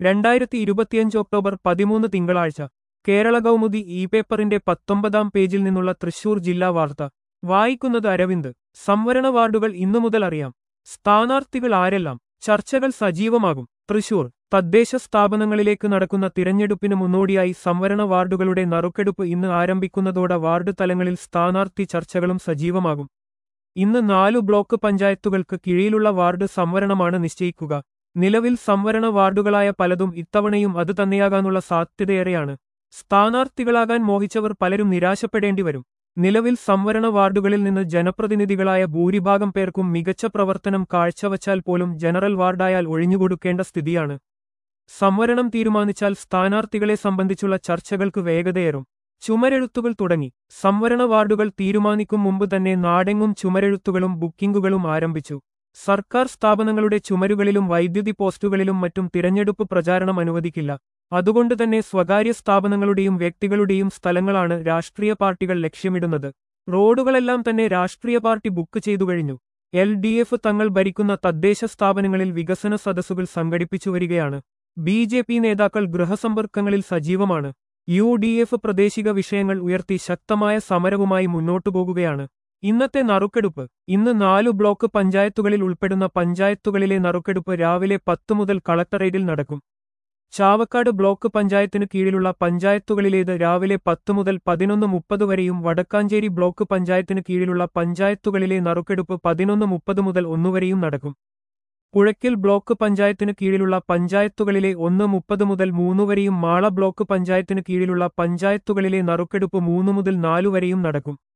രണ്ടായിരത്തി ഇരുപത്തിയഞ്ച് ഒക്ടോബർ പതിമൂന്ന് തിങ്കളാഴ്ച കേരള കൗമുദി ഇ പേപ്പറിന്റെ പത്തൊമ്പതാം പേജിൽ നിന്നുള്ള തൃശൂർ ജില്ലാ വാർത്ത വായിക്കുന്നത് അരവിന്ദ് സംവരണ വാർഡുകൾ ഇന്നു മുതൽ അറിയാം സ്ഥാനാർത്ഥികൾ ആരെല്ലാം ചർച്ചകൾ സജീവമാകും തൃശൂർ തദ്ദേശ സ്ഥാപനങ്ങളിലേക്ക് നടക്കുന്ന തിരഞ്ഞെടുപ്പിന് മുന്നോടിയായി സംവരണ വാർഡുകളുടെ നറുക്കെടുപ്പ് ഇന്ന് ആരംഭിക്കുന്നതോടെ വാർഡ് തലങ്ങളിൽ സ്ഥാനാർത്ഥി ചർച്ചകളും സജീവമാകും ഇന്ന് നാലു ബ്ലോക്ക് പഞ്ചായത്തുകൾക്ക് കീഴിലുള്ള വാർഡ് സംവരണമാണ് നിശ്ചയിക്കുക നിലവിൽ സംവരണ വാർഡുകളായ പലതും ഇത്തവണയും അത് തന്നെയാകാനുള്ള സാധ്യതയേറെയാണ് സ്ഥാനാർത്ഥികളാകാൻ മോഹിച്ചവർ പലരും നിരാശപ്പെടേണ്ടി വരും നിലവിൽ സംവരണ വാർഡുകളിൽ നിന്ന് ജനപ്രതിനിധികളായ ഭൂരിഭാഗം പേർക്കും മികച്ച പ്രവർത്തനം കാഴ്ചവച്ചാൽ പോലും ജനറൽ വാർഡായാൽ ഒഴിഞ്ഞുകൊടുക്കേണ്ട സ്ഥിതിയാണ് സംവരണം തീരുമാനിച്ചാൽ സ്ഥാനാർത്ഥികളെ സംബന്ധിച്ചുള്ള ചർച്ചകൾക്ക് വേഗതയേറും ചുമരെഴുത്തുകൾ തുടങ്ങി സംവരണ വാർഡുകൾ തീരുമാനിക്കും മുമ്പ് തന്നെ നാടെങ്ങും ചുമരെഴുത്തുകളും ബുക്കിംഗുകളും ആരംഭിച്ചു സർക്കാർ സ്ഥാപനങ്ങളുടെ ചുമരുകളിലും വൈദ്യുതി പോസ്റ്റുകളിലും മറ്റും തിരഞ്ഞെടുപ്പ് പ്രചാരണം അനുവദിക്കില്ല അതുകൊണ്ട് തന്നെ സ്വകാര്യ സ്ഥാപനങ്ങളുടെയും വ്യക്തികളുടെയും സ്ഥലങ്ങളാണ് രാഷ്ട്രീയ പാർട്ടികൾ ലക്ഷ്യമിടുന്നത് റോഡുകളെല്ലാം തന്നെ രാഷ്ട്രീയ പാർട്ടി ബുക്ക് ചെയ്തു കഴിഞ്ഞു എൽ ഡി എഫ് തങ്ങൾ ഭരിക്കുന്ന തദ്ദേശ സ്ഥാപനങ്ങളിൽ വികസന സദസ്സുകൾ സംഘടിപ്പിച്ചു വരികയാണ് ബി ജെ പി നേതാക്കൾ ഗൃഹസമ്പർക്കങ്ങളിൽ സജീവമാണ് യു ഡി എഫ് പ്രാദേശിക വിഷയങ്ങൾ ഉയർത്തി ശക്തമായ സമരവുമായി മുന്നോട്ടു പോകുകയാണ് ഇന്നത്തെ നറുക്കെടുപ്പ് ഇന്ന് നാലു ബ്ലോക്ക് പഞ്ചായത്തുകളിൽ ഉൾപ്പെടുന്ന പഞ്ചായത്തുകളിലെ നറുക്കെടുപ്പ് രാവിലെ പത്ത് മുതൽ കളക്ടറേറ്റിൽ നടക്കും ചാവക്കാട് ബ്ലോക്ക് പഞ്ചായത്തിന് കീഴിലുള്ള പഞ്ചായത്തുകളിലേത് രാവിലെ പത്ത് മുതൽ പതിനൊന്ന് മുപ്പത് വരെയും വടക്കാഞ്ചേരി ബ്ലോക്ക് പഞ്ചായത്തിന് കീഴിലുള്ള പഞ്ചായത്തുകളിലെ നറുക്കെടുപ്പ് പതിനൊന്ന് മുപ്പത് മുതൽ ഒന്നുവരെയും നടക്കും പുഴയ്ക്കൽ ബ്ലോക്ക് പഞ്ചായത്തിന് കീഴിലുള്ള പഞ്ചായത്തുകളിലെ ഒന്ന് മുപ്പത് മുതൽ മൂന്ന് വരെയും മാള ബ്ലോക്ക് പഞ്ചായത്തിന് കീഴിലുള്ള പഞ്ചായത്തുകളിലെ നറുക്കെടുപ്പ് മൂന്ന് മുതൽ നാലു വരെയും നടക്കും